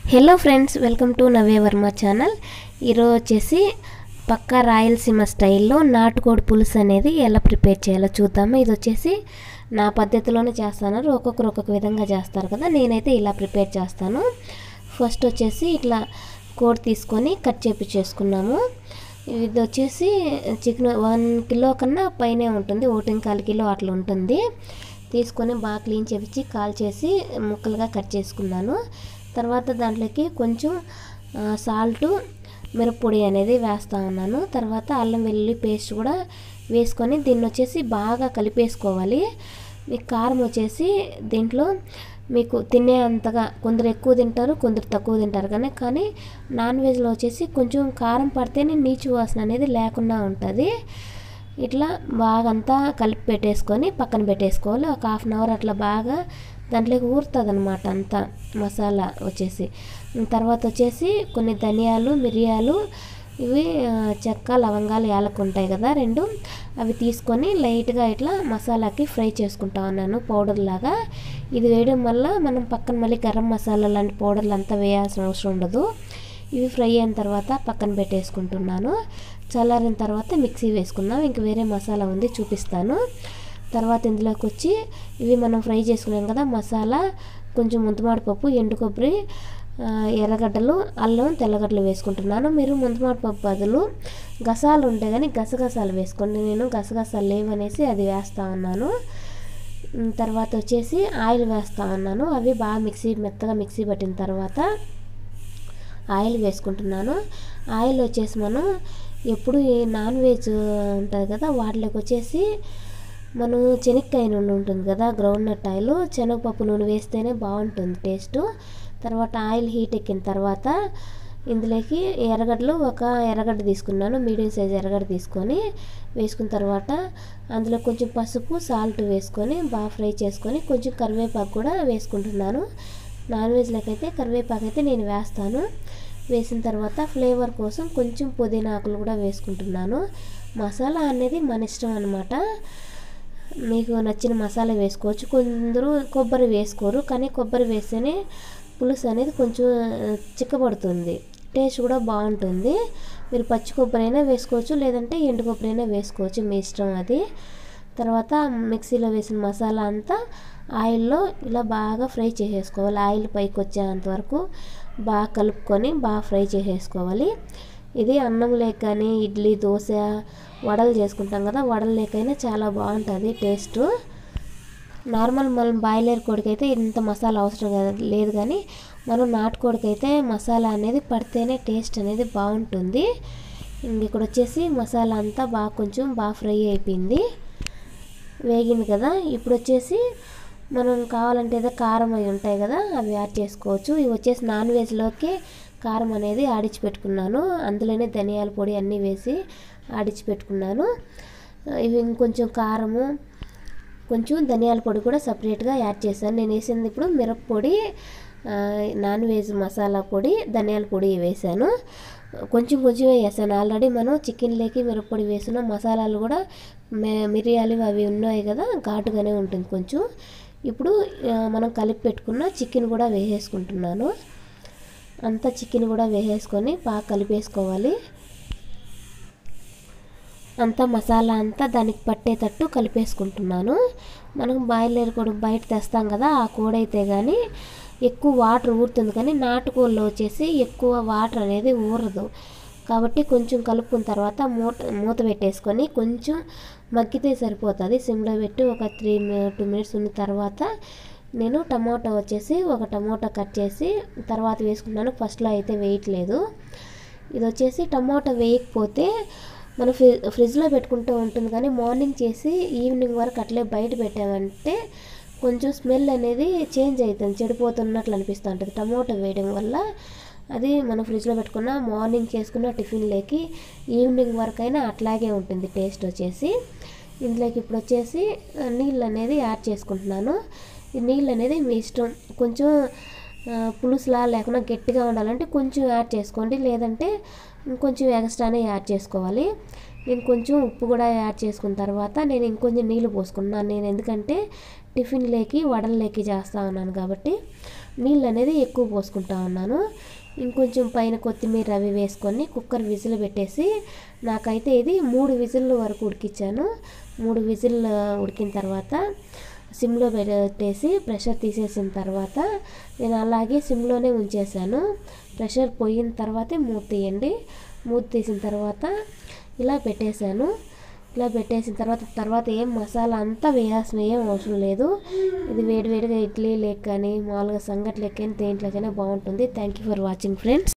hello friends welcome to నవే Varma channel ఈరోజు వచ్చేసి పక్కా రాయలసీమ స్టైల్లో నాటుకోడి పులుసు అనేది ఎలా ప్రిపేర్ చేయాలో చూద్దాము ఇది వచ్చేసి నా పద్ధతిలోనే చేస్తాను ఒక్కొక్కరు ఒక్కొక్క విధంగా చేస్తారు కదా నేనైతే ఇలా ప్రిపేర్ చేస్తాను ఫస్ట్ వచ్చేసి ఇట్లా కోడి తీసుకొని కట్ చేపించేసుకున్నాము ఇది వచ్చేసి చికెన్ వన్ కిలో కన్నా పైనే ఉంటుంది ఒకటి కాలు కిలో అట్లా ఉంటుంది తీసుకొని బాగా క్లీన్ చేపించి కాల్ చేసి ముక్కలుగా కట్ చేసుకున్నాను తర్వాత దాంట్లోకి కొంచెం సాల్టు మిరప్పొడి అనేది వేస్తూ ఉన్నాను తర్వాత అల్లం వెల్లుల్లి పేస్ట్ కూడా వేసుకొని దీన్ని వచ్చేసి బాగా కలిపేసుకోవాలి మీకు కారం వచ్చేసి దీంట్లో మీకు తినే అంతగా కొందరు ఎక్కువ తింటారు కొందరు తక్కువ తింటారు కానీ కానీ నాన్ వెజ్లో వచ్చేసి కొంచెం కారం పడితేనే నీచు వాసన అనేది లేకుండా ఉంటుంది ఇట్లా బాగా అంతా కలిపి పెట్టేసుకొని పక్కన పెట్టేసుకోవాలి ఒక హాఫ్ అన్ అవర్ అట్లా బాగా దాంట్లోకి ఊరుతుంది అనమాట అంతా మసాలా వచ్చేసి తర్వాత వచ్చేసి కొన్ని ధనియాలు మిరియాలు ఇవి ఆ, చెక్క లవంగాలు యాలకు ఉంటాయి కదా రెండు అవి తీసుకొని లైట్గా ఇట్లా మసాలాకి ఫ్రై చేసుకుంటా ఉన్నాను పౌడర్ లాగా ఇది వేయడం వల్ల మనం పక్కన మళ్ళీ గరం మసాలా లాంటి పౌడర్లు అంతా వేయాల్సిన అవసరం ఉండదు ఇవి ఫ్రై అయిన తర్వాత పక్కన పెట్టేసుకుంటున్నాను చల్లారిన తర్వాత మిక్సీ వేసుకుందాం ఇంక వేరే మసాలా ఉంది చూపిస్తాను తర్వాత ఇందులోకి వచ్చి ఇవి మనం ఫ్రై చేసుకున్నాం కదా మసాలా కొంచెం ముంతమాడి పప్పు ఎండు కొబ్బరి ఆ, ఎర్రగడ్డలు అల్లం తెల్లగడ్డలు వేసుకుంటున్నాను మీరు ముంతమాడి పప్పు బదులు గసాలు ఉంటే కానీ గసగసాలు వేసుకోండి నేను గసగసాలు లేవనేసి అది వేస్తూ ఉన్నాను ఉమ్, తర్వాత వచ్చేసి ఆయిల్ వేస్తూ ఉన్నాను అవి బాగా మిక్సీ మెత్తగా మిక్సీ పట్టిన తర్వాత ఆయిల్ వేసుకుంటున్నాను ఆయిల్ వచ్చేసి మనం ఎప్పుడు ఈ నాన్ వెజ్ ఉంటుంది కదా వాటిలోకి వచ్చేసి మనం శనక్కాయ నూనె ఉంటుంది కదా గ్రౌండ్ నట్ ఆయిల్ శనగపప్పు నూనె వేస్తేనే బాగుంటుంది టేస్ట్ తర్వాత ఆయిల్ హీట్ ఎక్కిన తర్వాత ఇందులోకి ఎర్రగడ్డలు ఒక ఎర్రగడ్డ తీసుకున్నాను మీడియం సైజ్ ఎర్రగడ్డ తీసుకొని వేసుకున్న తర్వాత అందులో కొంచెం పసుపు సాల్ట్ వేసుకొని బాగా ఫ్రై చేసుకొని కొంచెం కరివేపాకు కూడా వేసుకుంటున్నాను నాన్ వెజ్లోకి అయితే కరివేపాకు అయితే నేను వేస్తాను వేసిన తర్వాత ఫ్లేవర్ కోసం కొంచెం పుదీనా ఆకులు కూడా వేసుకుంటున్నాను మసాలా అనేది మన ఇష్టం అనమాట మీకు నచ్చిన మసాలా వేసుకోవచ్చు కొందరు కొబ్బరి వేసుకోరు కానీ కొబ్బరి వేస్తేనే పులుసు అనేది కొంచెం ఆ, చిక్కబడుతుంది టేస్ట్ కూడా బాగుంటుంది మీరు పచ్చి కొబ్బరి అయినా వేసుకోవచ్చు లేదంటే ఎండు కొబ్బరి అయినా వేసుకోవచ్చు మీ ఇష్టం అది తర్వాత మిక్సీలో వేసిన మసాలా అంతా ఆయిల్లో ఇలా బాగా ఫ్రై చేసేసుకోవాలి ఆయిల్ పైకి వచ్చేంత వరకు బాగా కలుపుకొని బాగా ఫ్రై చేసేసుకోవాలి ఇది అన్నం లేక కానీ ఇడ్లీ దోశ వడలు చేసుకుంటాం కదా వడలు లేకైనా చాలా బాగుంటుంది టేస్ట్ నార్మల్ మనం బాయిలర్ కోడికి అయితే ఇంత మసాలా అవసరం కదా- లేదు కానీ మనం నాటుకోడికి అయితే మసాలా అనేది పడితేనే టేస్ట్ అనేది బాగుంటుంది ఇంక ఇక్కడ వచ్చేసి మసాలా అంతా బాగా కొంచెం బాగా ఫ్రై అయిపోయింది వేగింది కదా ఇప్పుడు వచ్చేసి మనం కావాలంటే ఏదో కారం అవి ఉంటాయి కదా అవి యాడ్ చేసుకోవచ్చు ఇవి వచ్చేసి నాన్ వెజ్లోకి కారం అనేది ఆడిచి పెట్టుకున్నాను అందులోనే ధనియాల పొడి అన్నీ వేసి ఆడిచి పెట్టుకున్నాను ఇవి ఇంకొంచెం కారము కొంచెం ధనియాల పొడి కూడా సపరేట్గా యాడ్ చేశాను నేను వేసింది ఇప్పుడు మిరప్పొడి ఆ, నాన్ వెజ్ మసాలా పొడి ధనియాల పొడి వేసాను కొంచెం కొంచెం వేసాను ఆల్రెడీ మనం చికెన్లోకి మిరప్పొడి వేసిన మసాలాలు కూడా మే- మిరియాలు అవి ఉన్నాయి కదా ఘాటుగానే ఉంటుంది కొంచెం ఇప్పుడు ఆ, మనం కలిపి పెట్టుకున్న చికెన్ కూడా వేసేసుకుంటున్నాను అంతా చికెన్ కూడా వేసేసుకొని బాగా కలిపేసుకోవాలి అంతా మసాలా అంతా దానికి పట్టేటట్టు కలిపేసుకుంటున్నాను మనం బాయిలర్ కూడా బయట తెస్తాం కదా ఆ కోడి అయితే కానీ ఎక్కువ వాటర్ ఊరుతుంది కానీ నాటుకోళ్ళు వచ్చేసి ఎక్కువ వాటర్ అనేది ఊరదు కాబట్టి కొంచెం కలుపుకున్న తర్వాత మూత మూత పెట్టేసుకొని కొంచెం మగ్గితే సరిపోతుంది సిమ్లో పెట్టి ఒక త్రీ టూ మినిట్స్ ఉన్న తర్వాత నేను టమాటా వచ్చేసి ఒక టమాటా కట్ చేసి తర్వాత వేసుకున్నాను ఫస్ట్లో అయితే వేయట్లేదు ఇది వచ్చేసి టమాటా వేయకపోతే మనం ఫ్రి ఫ్రిడ్జ్లో పెట్టుకుంటూ ఉంటుంది కానీ మార్నింగ్ చేసి ఈవినింగ్ వరకు అట్లే బయట పెట్టామంటే కొంచెం స్మెల్ అనేది చేంజ్ అవుతుంది చెడిపోతున్నట్లు అనిపిస్తూ ఉంటుంది టమాటో వేయడం వల్ల అది మనం ఫ్రిడ్జ్లో పెట్టుకున్న మార్నింగ్ చేసుకున్న టిఫిన్లోకి ఈవినింగ్ వరకు అయినా అట్లాగే ఉంటుంది టేస్ట్ వచ్చేసి ఇందులోకి ఇప్పుడు వచ్చేసి ఆ, నీళ్ళు అనేది యాడ్ చేసుకుంటున్నాను ఈ నీళ్ళు అనేది మీ ఇష్టం కొంచెం ఆ, పులుసులా లేకుండా గట్టిగా ఉండాలంటే కొంచెం యాడ్ చేసుకోండి లేదంటే ఇంకొంచెం ఎక్స్ట్రానే యాడ్ చేసుకోవాలి నేను కొంచెం ఉప్పు కూడా యాడ్ చేసుకున్న తర్వాత నేను ఇంకొంచెం నీళ్ళు పోసుకున్నాను నేను ఎందుకంటే టిఫిన్లోకి వడల్లోకి చేస్తా ఉన్నాను కాబట్టి నీళ్ళు అనేది ఎక్కువ పోసుకుంటా ఉన్నాను ఇంకొంచెం పైన కొత్తిమీర అవి వేసుకొని కుక్కర్ విజిల్ పెట్టేసి నాకైతే ఇది మూడు విజిల్ వరకు ఉడికించాను మూడు విజిల్ ఉడికిన తర్వాత సిమ్లో పెట్టేసి ప్రెషర్ తీసేసిన తర్వాత నేను అలాగే సిమ్లోనే ఉంచేసాను ప్రెషర్ పోయిన తర్వాతే మూత తీయండి మూత తీసిన తర్వాత ఇలా పెట్టేశాను ఇలా పెట్టేసిన తర్వాత తర్వాత ఏం మసాలా అంతా వేయాల్సిన ఏం అవసరం లేదు ఇది వేడివేడిగా ఇడ్లీ లెక్క కానీ మామూలుగా సంగటి లెక్క దేంట్లోకైనా బాగుంటుంది thank you for watching friends